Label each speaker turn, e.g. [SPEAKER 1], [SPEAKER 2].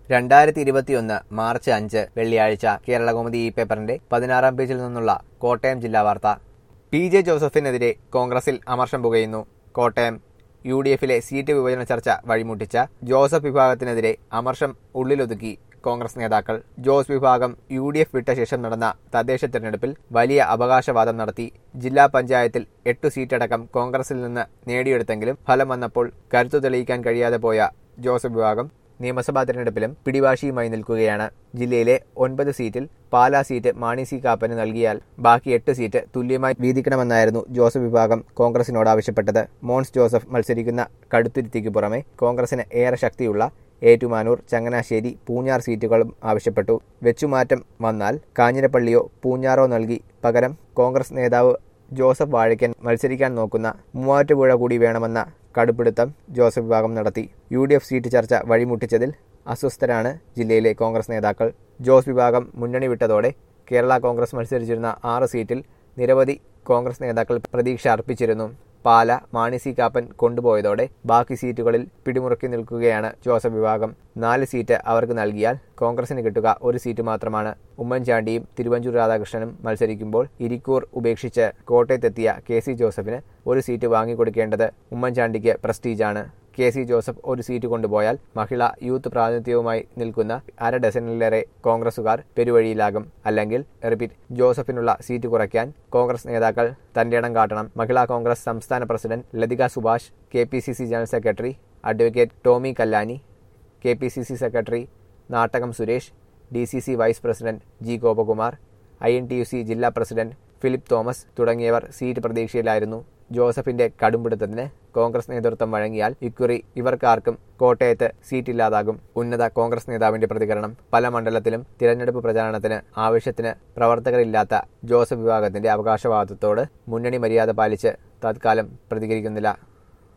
[SPEAKER 1] രണ്ടായിരത്തി ഇരുപത്തിയൊന്ന് മാർച്ച് അഞ്ച് വെള്ളിയാഴ്ച കേരളകൗമുദി ഈ പേപ്പറിന്റെ പതിനാറാം പേജിൽ നിന്നുള്ള കോട്ടയം ജില്ലാ വാർത്ത പി ജെ ജോസഫിനെതിരെ കോൺഗ്രസിൽ അമർഷം പുകയുന്നു കോട്ടയം യു ഡി എഫിലെ സീറ്റ് വിഭജന ചർച്ച വഴിമുട്ടിച്ച ജോസഫ് വിഭാഗത്തിനെതിരെ അമർഷം ഉള്ളിലൊതുക്കി കോൺഗ്രസ് നേതാക്കൾ ജോസ് വിഭാഗം യു ഡി എഫ് വിട്ട ശേഷം നടന്ന തദ്ദേശ തെരഞ്ഞെടുപ്പിൽ വലിയ അവകാശവാദം നടത്തി ജില്ലാ പഞ്ചായത്തിൽ എട്ടു സീറ്റടക്കം കോൺഗ്രസിൽ നിന്ന് നേടിയെടുത്തെങ്കിലും ഫലം വന്നപ്പോൾ കരുത്തു തെളിയിക്കാൻ കഴിയാതെ പോയ ജോസഫ് വിഭാഗം നിയമസഭാ തെരഞ്ഞെടുപ്പിലും പിടിവാശിയുമായി നിൽക്കുകയാണ് ജില്ലയിലെ ഒൻപത് സീറ്റിൽ പാലാ സീറ്റ് മാണി സി കാപ്പന് നൽകിയാൽ ബാക്കി എട്ട് സീറ്റ് തുല്യമായി വീതിക്കണമെന്നായിരുന്നു ജോസഫ് വിഭാഗം കോൺഗ്രസിനോട് ആവശ്യപ്പെട്ടത് മോൻസ് ജോസഫ് മത്സരിക്കുന്ന കടുത്തുരുത്തിക്ക് പുറമെ കോൺഗ്രസിന് ഏറെ ശക്തിയുള്ള ഏറ്റുമാനൂർ ചങ്ങനാശ്ശേരി പൂഞ്ഞാർ സീറ്റുകളും ആവശ്യപ്പെട്ടു വെച്ചുമാറ്റം വന്നാൽ കാഞ്ഞിരപ്പള്ളിയോ പൂഞ്ഞാറോ നൽകി പകരം കോൺഗ്രസ് നേതാവ് ജോസഫ് വാഴയ്ക്കൻ മത്സരിക്കാൻ നോക്കുന്ന മൂവാറ്റുപുഴ കൂടി വേണമെന്ന കടുപ്പിടുത്തം ജോസഫ് വിഭാഗം നടത്തി യു ഡി എഫ് സീറ്റ് ചർച്ച വഴിമുട്ടിച്ചതിൽ അസ്വസ്ഥരാണ് ജില്ലയിലെ കോൺഗ്രസ് നേതാക്കൾ ജോസ് വിഭാഗം മുന്നണി വിട്ടതോടെ കേരള കോൺഗ്രസ് മത്സരിച്ചിരുന്ന ആറ് സീറ്റിൽ നിരവധി കോൺഗ്രസ് നേതാക്കൾ പ്രതീക്ഷ അർപ്പിച്ചിരുന്നു പാല മാണി സി കാപ്പൻ കൊണ്ടുപോയതോടെ ബാക്കി സീറ്റുകളിൽ പിടിമുറുക്കി നിൽക്കുകയാണ് ജോസഫ് വിഭാഗം നാല് സീറ്റ് അവർക്ക് നൽകിയാൽ കോൺഗ്രസിന് കിട്ടുക ഒരു സീറ്റ് മാത്രമാണ് ഉമ്മൻചാണ്ടിയും തിരുവഞ്ചൂർ രാധാകൃഷ്ണനും മത്സരിക്കുമ്പോൾ ഇരിക്കൂർ ഉപേക്ഷിച്ച് കോട്ടയത്തെത്തിയ കെ സി ജോസഫിന് ഒരു സീറ്റ് വാങ്ങിക്കൊടുക്കേണ്ടത് ഉമ്മൻചാണ്ടിക്ക് പ്രസ്റ്റീജാണ് കെ സി ജോസഫ് ഒരു സീറ്റ് കൊണ്ടുപോയാൽ മഹിളാ യൂത്ത് പ്രാതിനിധ്യവുമായി നിൽക്കുന്ന അര ഡസനിലേറെ കോൺഗ്രസുകാർ പെരുവഴിയിലാകും അല്ലെങ്കിൽ റിപ്പീറ്റ് ജോസഫിനുള്ള സീറ്റ് കുറയ്ക്കാൻ കോൺഗ്രസ് നേതാക്കൾ തന്റെ ഇടം കാട്ടണം മഹിളാ കോൺഗ്രസ് സംസ്ഥാന president Lathika Subhash K P C C general secretary advocate Tomy Kallani K P C C secretary Nattakam Suresh D C C vice president G Gopakumar I N T U C ജില്ലാ പ്രസിഡന്റ് ഫിലിപ്പ് തോമസ് തുടങ്ങിയവർ സീറ്റ് പ്രതീക്ഷയിലായിരുന്നു ജോസഫിന്റെ കടുംപിടുത്തത്തിന് കോൺഗ്രസ് നേതൃത്വം വഴങ്ങിയാൽ ഇക്കുറി ഇവർക്കാർക്കും കോട്ടയത്ത് സീറ്റില്ലാതാകും ഉന്നത കോൺഗ്രസ് നേതാവിന്റെ പ്രതികരണം പല മണ്ഡലത്തിലും തിരഞ്ഞെടുപ്പ് പ്രചാരണത്തിന് ആവശ്യത്തിന് പ്രവർത്തകരില്ലാത്ത ജോസഫ് വിഭാഗത്തിന്റെ അവകാശവാദത്തോട് മുന്നണി മര്യാദ പാലിച്ച് തത്കാലം പ്രതികരിക്കുന്നില്ല